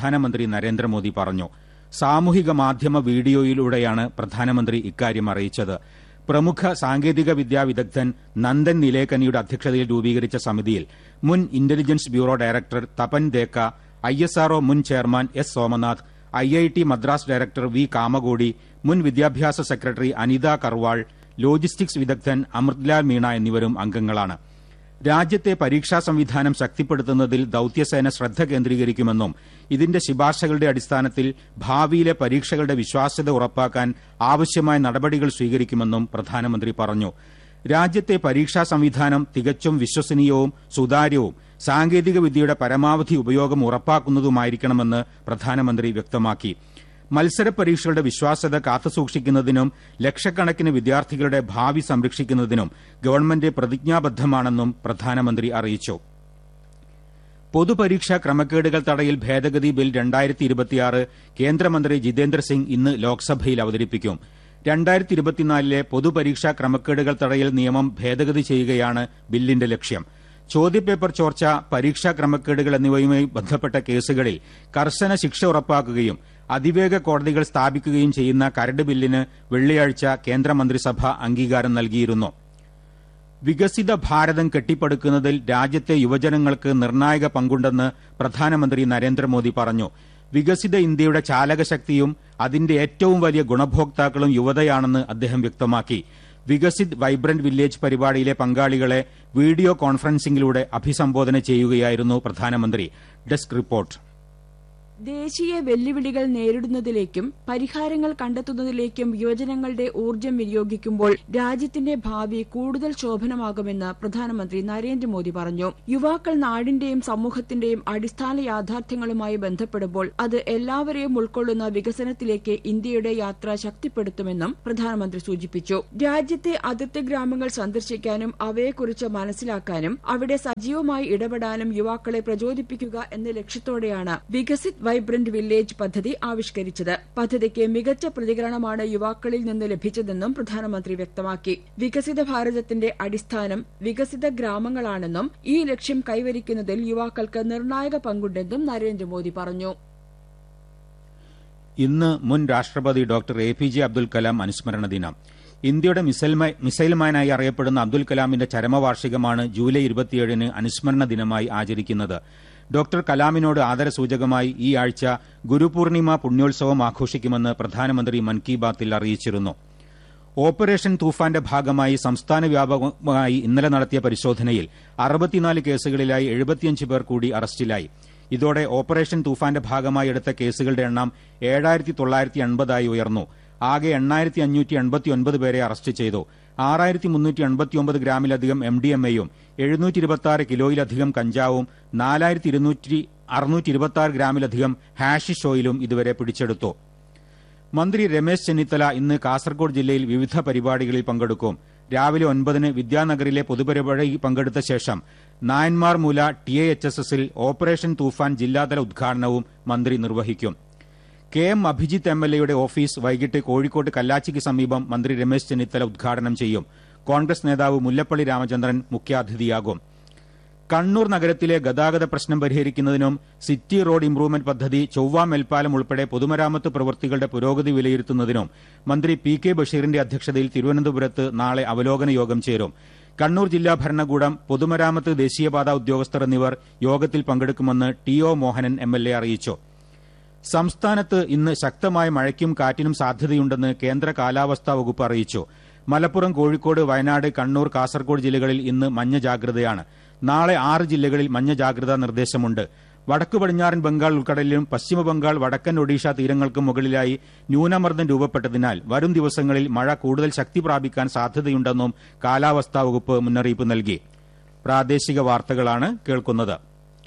പ്രധാനമന്ത്രി നരേന്ദ്രമോദി പറഞ്ഞു സാമൂഹിക മാധ്യമ വീഡിയോയിലൂടെയാണ് പ്രധാനമന്ത്രി ഇക്കാര്യം അറിയിച്ചത് പ്രമുഖ സാങ്കേതിക വിദ്യാ വിദഗ്ധൻ നന്ദൻ നിലേക്കനിയുടെ അധ്യക്ഷതയിൽ രൂപീകരിച്ച സമിതിയിൽ മുൻ intelligence bureau director Tapan Deka ISRO മുൻ chairman S Somanath IIT Madras director V Kamakoti മുൻ വിദ്യാഭ്യാസ സെക്രട്ടറി അനിത കർവാൾ ലോജിസ്റ്റിക്സ് വിദഗ്ധൻ അമൃത്ലാൽ മീണ എന്നിവരും അംഗങ്ങളാണ് രാജ്യത്തെ പരീക്ഷാ സംവിധാനം ശക്തിപ്പെടുത്തുന്നതിൽ ദൌത്യസേന ശ്രദ്ധ കേന്ദ്രീകരിക്കുമെന്നും ഇതിന്റെ ശുപാർശകളുടെ അടിസ്ഥാനത്തിൽ ഭാവിയിലെ പരീക്ഷകളുടെ വിശ്വാസ്യത ഉറപ്പാക്കാൻ ആവശ്യമായ നടപടികൾ സ്വീകരിക്കുമെന്നും പ്രധാനമന്ത്രി പറഞ്ഞു രാജ്യത്തെ പരീക്ഷാ സംവിധാനം തികച്ചും വിശ്വസനീയവും സുതാര്യവും സാങ്കേതിക വിദ്യയുടെ പരമാവധി ഉപയോഗം ഉറപ്പാക്കുന്നതുമായിരിക്കണമെന്ന് പ്രധാനമന്ത്രി വ്യക്തമാക്കി മത്സര പരീക്ഷകളുടെ വിശ്വാസ്യത കാത്തുസൂക്ഷിക്കുന്നതിനും ലക്ഷക്കണക്കിന് വിദ്യാർത്ഥികളുടെ ഭാവി സംരക്ഷിക്കുന്നതിനും ഗവൺമെന്റ് പ്രതിജ്ഞാബദ്ധമാണെന്നും പ്രധാനമന്ത്രി അറിയിച്ചു പൊതുപരീക്ഷാ ക്രമക്കേടുകൾ തടയൽ ഭേദഗതി ബിൽ രണ്ടായിരത്തി ഇരുപത്തിയാറ് കേന്ദ്രമന്ത്രി ജിതേന്ദ്ര സിംഗ് ഇന്ന് ലോക്സഭയിൽ അവതരിപ്പിക്കും രണ്ടായിരത്തി ഇരുപത്തിനാലിലെ പൊതുപരീക്ഷാ ക്രമക്കേടുകൾ തടയൽ നിയമം ഭേദഗതി ചെയ്യുകയാണ് ബില്ലിന്റെ ലക്ഷ്യം ചോദ്യപേപ്പർ ചോർച്ച പരീക്ഷാ ക്രമക്കേടുകൾ എന്നിവയുമായി ബന്ധപ്പെട്ട കേസുകളിൽ കർശന ശിക്ഷ ഉറപ്പാക്കുകയും അതിവേഗ കോടതികൾ സ്ഥാപിക്കുകയും ചെയ്യുന്ന കരട് ബില്ലിന് വെള്ളിയാഴ്ച കേന്ദ്രമന്ത്രിസഭ അംഗീകാരം നൽകിയിരുന്നു വികസിത ഭാരതം കെട്ടിപ്പടുക്കുന്നതിൽ രാജ്യത്തെ യുവജനങ്ങൾക്ക് നിർണായക പങ്കുണ്ടെന്ന് പ്രധാനമന്ത്രി നരേന്ദ്രമോദി പറഞ്ഞു വികസിത ഇന്ത്യയുടെ ചാലകശക്തിയും അതിന്റെ ഏറ്റവും വലിയ ഗുണഭോക്താക്കളും യുവതയാണെന്ന് അദ്ദേഹം വ്യക്തമാക്കി വികസിത് വൈബ്രന്റ് വില്ലേജ് പരിപാടിയിലെ പങ്കാളികളെ വീഡിയോ കോൺഫറൻസിംഗിലൂടെ അഭിസംബോധന ചെയ്യുകയായിരുന്നു പ്രധാനമന്ത്രി ഡെസ്ക് റിപ്പോർട്ട് ദേശീയ വെല്ലുവിളികൾ നേരിടുന്നതിലേക്കും പരിഹാരങ്ങൾ കണ്ടെത്തുന്നതിലേക്കും യുവജനങ്ങളുടെ ഊർജ്ജം വിനിയോഗിക്കുമ്പോൾ രാജ്യത്തിന്റെ ഭാവി കൂടുതൽ ശോഭനമാകുമെന്ന് പ്രധാനമന്ത്രി നരേന്ദ്രമോദി പറഞ്ഞു യുവാക്കൾ നാടിന്റെയും സമൂഹത്തിന്റെയും അടിസ്ഥാന യാഥാർത്ഥ്യങ്ങളുമായി ബന്ധപ്പെടുമ്പോൾ അത് എല്ലാവരെയും ഉൾക്കൊള്ളുന്ന വികസനത്തിലേക്ക് ഇന്ത്യയുടെ യാത്ര ശക്തിപ്പെടുത്തുമെന്നും പ്രധാനമന്ത്രി സൂചിപ്പിച്ചു രാജ്യത്തെ അതിർത്തി ഗ്രാമങ്ങൾ സന്ദർശിക്കാനും അവയെക്കുറിച്ച് മനസ്സിലാക്കാനും അവിടെ സജീവമായി ഇടപെടാനും യുവാക്കളെ പ്രചോദിപ്പിക്കുക എന്ന ലക്ഷ്യത്തോടെയാണ് വികസിത് വൈബ്രന്റ് വില്ലേജ് പദ്ധതി ആവിഷ്കരിച്ചത് പദ്ധതിക്ക് മികച്ച പ്രതികരണമാണ് യുവാക്കളിൽ നിന്ന് ലഭിച്ചതെന്നും പ്രധാനമന്ത്രി വ്യക്തമാക്കി വികസിത ഭാരതത്തിന്റെ അടിസ്ഥാനം വികസിത ഗ്രാമങ്ങളാണെന്നും ഈ ലക്ഷ്യം കൈവരിക്കുന്നതിൽ യുവാക്കൾക്ക് നിർണായക പങ്കുണ്ടെന്നും നരേന്ദ്രമോദി പറഞ്ഞു ഇന്ന് മുൻ രാഷ്ട്രപതി doctor A P J Abdul Kalam അനുസ്മരണ ദിനം ഇന്ത്യയുടെ മിസൈൽ മാനായി അറിയപ്പെടുന്ന അബ്ദുൽ കലാമിന്റെ ചരമവാർഷികമാണ് ജൂലൈ ഇരുപത്തിയേഴിന് അനുസ്മരണ ദിനമായി ആചരിക്കുന്നത് ഡോക്ടർ കലാമിനോട് ആദരസൂചകമായി ഈ ആഴ്ച ഗുരുപൂർണിമ പുണ്യോത്സവം ആഘോഷിക്കുമെന്ന് പ്രധാനമന്ത്രി മൻ കി ബാത്തിൽ അറിയിച്ചിരുന്നു ഓപ്പറേഷൻ തൂഫാന്റെ ഭാഗമായി സംസ്ഥാന വ്യാപകമായി ഇന്നലെ നടത്തിയ പരിശോധനയിൽ അറുപത്തിനാല് കേസുകളിലായി എഴുപത്തിയഞ്ച് പേർ കൂടി അറസ്റ്റിലായി ഇതോടെ ഓപ്പറേഷൻ തൂഫാന്റെ ഭാഗമായി എടുത്ത കേസുകളുടെ എണ്ണം ഏഴായിരത്തി തൊള്ളായിരത്തി എൺപതായി ഉയർന്നു ആകെ എണ്ണായിരത്തി അഞ്ഞൂറ്റി എൺപത്തിയൊൻപത് പേരെ അറസ്റ്റ് ചെയ്തു ആറായിരത്തി മുന്നൂറ്റി എൺപത്തിയൊമ്പത് ഗ്രാമിലധികം എം ഡി എം എയും എഴുന്നൂറ്റി ഇരുപത്തി കിലോയിലധികം കഞ്ചാവും നാലായിരത്തി ഇരുന്നൂറ്റി അറുന്നൂറ്റി ഇരുപത്തി ഗ്രാമിലധികം ഹാഷിഷ് ഓയിലും ഇതുവരെ പിടിച്ചെടുത്തു മന്ത്രി രമേശ് ചെന്നിത്തല ഇന്ന് കാസർഗോഡ് ജില്ലയിൽ വിവിധ പരിപാടികളിൽ പങ്കെടുക്കും രാവിലെ ഒൻപതിന് വിദ്യാനഗറിലെ പൊതുപരിപാടിയിൽ പങ്കെടുത്ത ശേഷം നായന്മാർ മൂല ടി എ എച്ച് എസ് എസിൽ ഓപ്പറേഷൻ തൂഫാൻ ജില്ലാതല ഉദ്ഘാടനവും മന്ത്രി നിർവഹിക്കും K M Abhijith M L എയുടെ ഓഫീസ് വൈകിട്ട് കോഴിക്കോട് കല്ലാച്ചിക്ക് സമീപം മന്ത്രി രമേശ് ചെന്നിത്തല ഉദ്ഘാടനം ചെയ്യും കോൺഗ്രസ് നേതാവ് മുല്ലപ്പള്ളി രാമചന്ദ്രൻ മുഖ്യാതിഥിയാകും കണ്ണൂർ നഗരത്തിലെ ഗതാഗത പ്രശ്നം പരിഹരിക്കുന്നതിനും സിറ്റി റോഡ് ഇംപ്രൂവ്മെന്റ് പദ്ധതി ചൊവ്വ മേൽപ്പാലം ഉൾപ്പെടെ പൊതുമരാമത്ത് പ്രവൃത്തികളുടെ പുരോഗതി വിലയിരുത്തുന്നതിനും മന്ത്രി പി കെ ബഷീറിന്റെ അധ്യക്ഷതയിൽ തിരുവനന്തപുരത്ത് നാളെ അവലോകന യോഗം ചേരും കണ്ണൂർ ജില്ലാ ഭരണകൂടം പൊതുമരാമത്ത് ദേശീയപാത ഉദ്യോഗസ്ഥർ എന്നിവർ യോഗത്തിൽ പങ്കെടുക്കുമെന്ന് T O Mohanan M L A അറിയിച്ചു സംസ്ഥാനത്ത് ഇന്ന് ശക്തമായ മഴയ്ക്കും കാറ്റിനും സാധ്യതയുണ്ടെന്ന് കേന്ദ്ര കാലാവസ്ഥാ വകുപ്പ് അറിയിച്ചു മലപ്പുറം കോഴിക്കോട് വയനാട് കണ്ണൂർ കാസർഗോഡ് ജില്ലകളിൽ ഇന്ന് മഞ്ഞ ജാഗ്രതയാണ് നാളെ ആറ് ജില്ലകളിൽ മഞ്ഞ ജാഗ്രതാ നിർദ്ദേശമുണ്ട് വടക്കു പടിഞ്ഞാറൻ ബംഗാൾ ഉൾക്കടലിലും പശ്ചിമ ബംഗാൾ വടക്കൻ ഒഡീഷ തീരങ്ങൾക്കും മുകളിലായി ന്യൂനമർദ്ദം രൂപപ്പെട്ടതിനാൽ വരും ദിവസങ്ങളിൽ മഴ കൂടുതൽ ശക്തി പ്രാപിക്കാൻ സാധ്യതയുണ്ടെന്നും കാലാവസ്ഥാ വകുപ്പ് മുന്നറിയിപ്പ് നൽകി പ്രാദേശിക വാർത്തകളാണ് കേൾക്കുന്നത്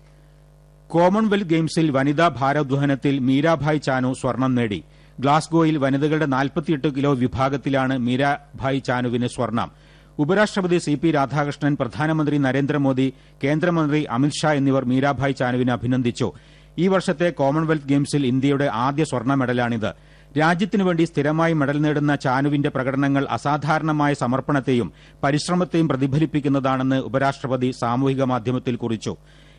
കോമൺവെൽത്ത് ഗെയിംസിൽ വനിതാ ഭാരോദ്വഹനത്തിൽ മീരാഭായ് ചാനു സ്വർണം നേടി ഗ്ലാസ്ഗോയിൽ വനിതകളുടെ നാൽപ്പത്തിയെട്ട് കിലോ വിഭാഗത്തിലാണ് മീരാഭായ് ചാനുവിന് സ്വർണം ഉപരാഷ്ട്രപതി സി പി രാധാകൃഷ്ണൻ പ്രധാനമന്ത്രി നരേന്ദ്രമോദി കേന്ദ്രമന്ത്രി അമിത്ഷാ എന്നിവർ മീരാഭായ് ചാനുവിനെ അഭിനന്ദിച്ചു ഈ വർഷത്തെ കോമൺവെൽത്ത് ഗെയിംസിൽ ഇന്ത്യയുടെ ആദ്യ സ്വർണ്ണ മെഡലാണിത് രാജ്യത്തിനുവേണ്ടി സ്ഥിരമായി മെഡൽ നേടുന്ന ചാനുവിന്റെ പ്രകടനങ്ങൾ അസാധാരണമായ സമർപ്പണത്തെയും പരിശ്രമത്തെയും പ്രതിഫലിപ്പിക്കുന്നതാണെന്ന് ഉപരാഷ്ട്രപതി സാമൂഹിക മാധ്യമത്തിൽ കുറിച്ചു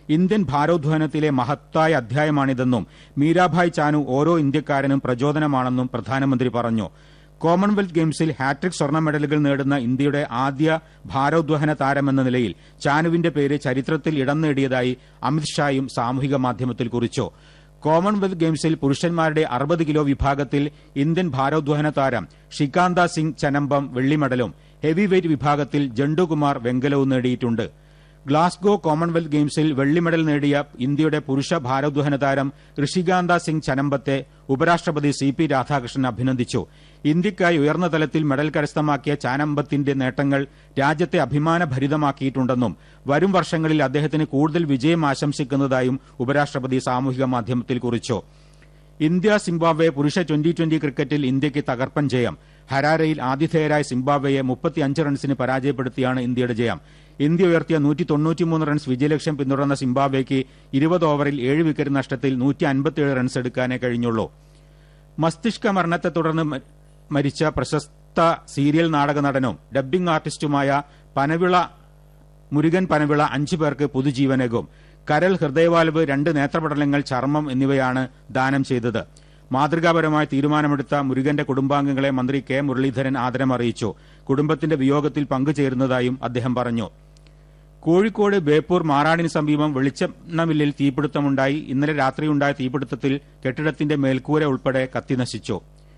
ഇന്ത്യൻ ഭാരോദ്വഹനത്തിലെ മഹത്തായ അധ്യായമാണിതെന്നും മീരാഭായ് ചാനു ഓരോ ഇന്ത്യക്കാരനും പ്രചോദനമാണെന്നും പ്രധാനമന്ത്രി പറഞ്ഞു കോമൺവെൽത്ത് ഗെയിംസിൽ ഹാട്രിക് സ്വർണ്ണ മെഡലുകൾ നേടുന്ന ഇന്ത്യയുടെ ആദ്യ ഭാരോദ്വഹന താരമെന്ന നിലയിൽ ചാനുവിന്റെ പേര് ചരിത്രത്തിൽ ഇടം നേടിയതായി അമിത്ഷായും സാമൂഹിക മാധ്യമത്തിൽ കുറിച്ചു കോമൺവെൽത്ത് ഗെയിംസിൽ പുരുഷന്മാരുടെ അറുപത് കിലോ വിഭാഗത്തിൽ ഇന്ത്യൻ ഭാരോദ്വഹന താരം ഷികാന്ത സിംഗ് ചനമ്പം വെള്ളി മെഡലും ഹെവി വെയ്റ്റ് വിഭാഗത്തിൽ ജണ്ടുകുമാർ വെങ്കലവും നേടിയിട്ടുണ്ട് ഗ്ലാസ്ഗോ കോമൺവെൽത്ത് ഗെയിംസിൽ വെള്ളി മെഡൽ നേടിയ ഇന്ത്യയുടെ പുരുഷ ഭാരോദ്വഹന താരം ഋഷികാന്ത സിംഗ് ചനമ്പത്തെ ഉപരാഷ്ട്രപതി സി പി രാധാകൃഷ്ണൻ അഭിനന്ദിച്ചു ഇന്ത്യയ്ക്കായി ഉയർന്ന തലത്തിൽ മെഡൽ കരസ്ഥമാക്കിയ ചാനമ്പത്തിന്റെ നേട്ടങ്ങൾ രാജ്യത്തെ അഭിമാനഭരിതമാക്കിയിട്ടുണ്ടെന്നും വരും വർഷങ്ങളിൽ അദ്ദേഹത്തിന് കൂടുതൽ വിജയം ആശംസിക്കുന്നതായും ഉപരാഷ്ട്രപതി സാമൂഹിക മാധ്യമത്തിൽ കുറിച്ചു ഇന്ത്യ സിംബാബ്വെ പുരുഷ ട്വന്റി ട്വന്റി ക്രിക്കറ്റിൽ ഇന്ത്യയ്ക്ക് തകർപ്പൻ ജയം ഹരാരയിൽ ആതിഥേയരായ സിംബാബ്വെയെ മുപ്പത്തിയഞ്ച് റൺസിന് പരാജയപ്പെടുത്തിയാണ് ഇന്ത്യയുടെ ജയം ഇന്ത്യ ഉയർത്തിയ നൂറ്റി തൊണ്ണൂറ്റിമൂന്ന് റൺസ് വിജയലക്ഷ്യം പിന്തുടർന്ന സിംബാബ്വെയ്ക്ക് ഇരുപത് ഓവറിൽ ഏഴ് വിക്കറ്റ് നഷ്ടത്തിൽ നൂറ്റി അൻപത്തിയേഴ് റൺസ് എടുക്കാനേ കഴിഞ്ഞുള്ളൂ മസ്തിഷ്ക മരണത്തെ തുടർന്ന് മരിച്ച പ്രശസ്ത സീരിയൽ നാടക നടനും ഡബ്ബിംഗ് ആർട്ടിസ്റ്റുമായ പനവിള മുരുകൻ പനവിള അഞ്ചു പേർക്ക് പുതുജീവനേകും കരൾ ഹൃദയവാൽവ് രണ്ട് നേത്രപടലങ്ങൾ ചർമ്മം എന്നിവയാണ് ദാനം ചെയ്തത് മാതൃകാപരമായ തീരുമാനമെടുത്ത മുരുകന്റെ കുടുംബാംഗങ്ങളെ മന്ത്രി കെ മുരളീധരൻ ആദരമറിയിച്ചു കുടുംബത്തിന്റെ വിയോഗത്തിൽ പങ്കുചേരുന്നതായും അദ്ദേഹം പറഞ്ഞു കോഴിക്കോട് ബേപ്പൂർ മാറാടിന് സമീപം വെളിച്ചെണ്ണമില്ലിൽ തീപിടുത്തമുണ്ടായി ഇന്നലെ രാത്രിയുണ്ടായ തീപിടുത്തത്തിൽ കെട്ടിടത്തിന്റെ മേൽക്കൂര ഉൾപ്പെടെ കത്തിനശിച്ചു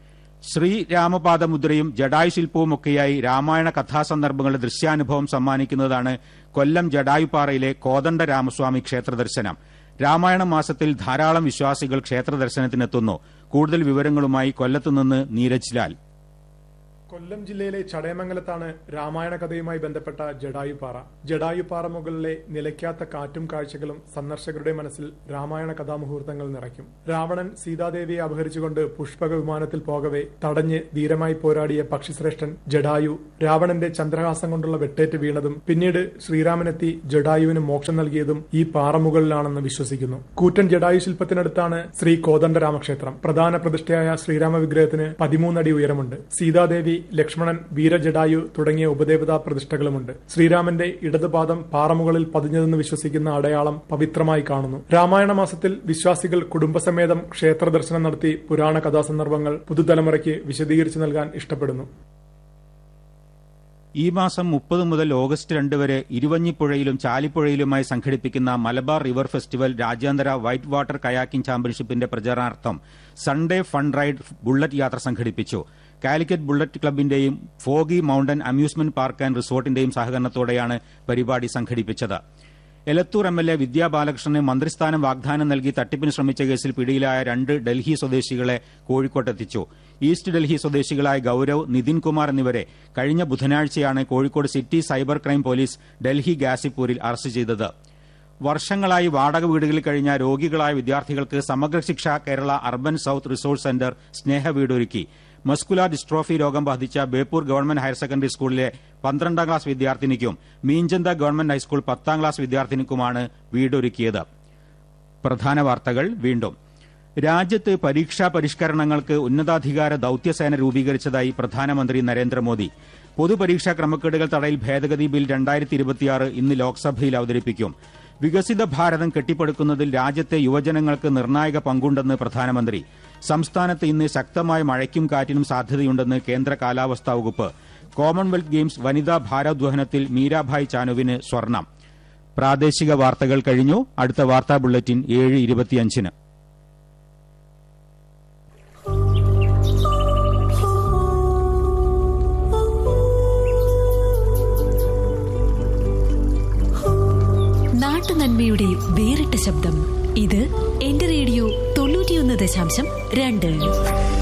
ശ്രീരാമപാദമുദ്രയും ജഡായു ശില്പവുമൊക്കെയായി രാമായണ കഥാസന്ദർഭങ്ങളുടെ ദൃശ്യാനുഭവം സമ്മാനിക്കുന്നതാണ് കൊല്ലം ജഡായുപ്പാറയിലെ കോദണ്ഡ രാമസ്വാമി ക്ഷേത്ര ദർശനം രാമായണ മാസത്തിൽ ധാരാളം വിശ്വാസികൾ ക്ഷേത്ര ദർശനത്തിനെത്തുന്നു കൂടുതൽ വിവരങ്ങളുമായി കൊല്ലത്തുനിന്ന് നീരജ് ലാൽ കൊല്ലം ജില്ലയിലെ ചടയമംഗലത്താണ് രാമായണ കഥയുമായി ബന്ധപ്പെട്ട ജഡായുപാറ ജഡായുപാറ മുകളിലെ നിലയ്ക്കാത്ത കാറ്റും കാഴ്ചകളും സന്ദർശകരുടെ മനസ്സിൽ രാമായണ കഥാമുഹൂർത്തങ്ങൾ നിറയ്ക്കും രാവണൻ സീതാദേവിയെ അപഹരിച്ചുകൊണ്ട് പുഷ്പക വിമാനത്തിൽ പോകവെ തടഞ്ഞ് ധീരമായി പോരാടിയ പക്ഷിശ്രേഷ്ഠൻ ജഡായു രാവണന്റെ ചന്ദ്രഹാസം കൊണ്ടുള്ള വെട്ടേറ്റ് വീണതും പിന്നീട് ശ്രീരാമനെത്തി ജഡായുവിന് മോക്ഷം നൽകിയതും ഈ പാറമുകളിലാണെന്ന് വിശ്വസിക്കുന്നു കൂറ്റൻ ജഡായു ശില്പത്തിനടുത്താണ് ശ്രീ കോദണ്ഡരാമക്ഷേത്രം പ്രധാന പ്രതിഷ്ഠയായ ശ്രീരാമ വിഗ്രഹത്തിന് പതിമൂന്നടി ഉയരമുണ്ട് സീതാദേവി ലക്ഷ്മണൻ വീരജഡായു തുടങ്ങിയ ഉപദേവതാ പ്രതിഷ്ഠകളുമുണ്ട് ശ്രീരാമന്റെ ഇടതുപാദം പാറമുകളിൽ പതിഞ്ഞതെന്ന് വിശ്വസിക്കുന്ന അടയാളം പവിത്രമായി കാണുന്നു രാമായണ മാസത്തിൽ വിശ്വാസികൾ കുടുംബസമേതം ക്ഷേത്ര ദർശനം നടത്തി പുരാണ കഥാസന്ദർഭങ്ങൾ പുതുതലമുറയ്ക്ക് വിശദീകരിച്ചു നൽകാൻ ഇഷ്ടപ്പെടുന്നു ഈ മാസം മുപ്പത് മുതൽ ഓഗസ്റ്റ് രണ്ട് വരെ ഇരുവഞ്ഞിപ്പുഴയിലും ചാലിപ്പുഴയിലുമായി സംഘടിപ്പിക്കുന്ന മലബാർ റിവർ ഫെസ്റ്റിവൽ രാജ്യാന്തര വൈറ്റ് വാട്ടർ കയാക്കിംഗ് ചാമ്പ്യൻഷിപ്പിന്റെ പ്രചരണാർത്ഥം സൺഡേ ഫണ്ട് റൈഡ് ബുള്ളറ്റ് യാത്ര സംഘടിപ്പിച്ചു കാലിക്കറ്റ് ബുള്ളറ്റ് ക്ലബിന്റെയും Foggy Mountain Amusement Park and റിസോർട്ടിന്റെയും സഹകരണത്തോടെയാണ് പരിപാടി സംഘടിപ്പിച്ചത് Elathur M L A Vidya ബാലകൃഷ്ണന് മന്ത്രിസ്ഥാനം വാഗ്ദാനം നൽകി തട്ടിപ്പിന് ശ്രമിച്ച കേസിൽ പിടിയിലായ രണ്ട് ഡൽഹി സ്വദേശികളെ കോഴിക്കോട്ടെത്തിച്ചു ഈസ്റ്റ് ഡൽഹി സ്വദേശികളായ ഗൌരവ് നിതിൻ കുമാർ എന്നിവരെ കഴിഞ്ഞ ബുധനാഴ്ചയാണ് Kozhikode city cyber crime police Delhi ഗാസിപ്പൂരിൽ അറസ്റ്റ് ചെയ്തത് വർഷങ്ങളായി വാടക വീടുകളിൽ കഴിഞ്ഞ രോഗികളായ വിദ്യാർത്ഥികൾക്ക് Samagra Shiksha Kerala urban south resource centre സ്നേഹ വീടൊരുക്കി മസ്കുലാർ ഡിസ്ട്രോഫി രോഗം ബാധിച്ച ബേപ്പൂർ ഗവൺമെന്റ് ഹയർ സെക്കൻഡറി സ്കൂളിലെ പന്ത്രണ്ടാം ക്ലാസ് വിദ്യാർത്ഥിനിക്കും മീഞ്ചന്ത ഗവൺമെന്റ് ഹൈസ്കൂൾ പത്താം ക്ലാസ് വിദ്യാർത്ഥിനിക്കുമാണ് വീടൊരുക്കിയത് പ്രധാന വാർത്തകൾ വീണ്ടും രാജ്യത്ത് പരീക്ഷാ പരിഷ്കരണങ്ങൾക്ക് ഉന്നതാധികാര ദൌത്യസേന രൂപീകരിച്ചതായി പ്രധാനമന്ത്രി നരേന്ദ്രമോദി പൊതുപരീക്ഷാ ക്രമക്കേടുകൾ തടയൽ ഭേദഗതി ബിൽ രണ്ടായിരത്തി ഇരുപത്തിയാറ് ഇന്ന് ലോക്സഭയിൽ അവതരിപ്പിക്കും വികസിത ഭാരതം കെട്ടിപ്പടുക്കുന്നതിൽ രാജ്യത്തെ യുവജനങ്ങൾക്ക് നിർണായക പങ്കുണ്ടെന്ന് പ്രധാനമന്ത്രി സംസ്ഥാനത്ത് ഇന്ന് ശക്തമായ മഴയ്ക്കും കാറ്റിനും സാധ്യതയുണ്ടെന്ന് കേന്ദ്ര കാലാവസ്ഥാ വകുപ്പ് കോമൺവെൽത്ത് ഗെയിംസ് വനിതാ ഭാരോദ്വഹനത്തിൽ മീരാഭായ് ചാനുവിന് സ്വർണം പ്രാദേശിക വാർത്തകൾ കഴിഞ്ഞു അടുത്ത വാർത്താ ബുള്ളറ്റിൻ ഏഴ് ഇരുപത്തിയഞ്ചിന് നാട്ടുനന്മയുടെ വേറിട്ട ശബ്ദം ഇത് എന്റെ റേഡിയോ തൊണ്ണൂറ്റിയൊന്ന് ദശാംശം രണ്ട്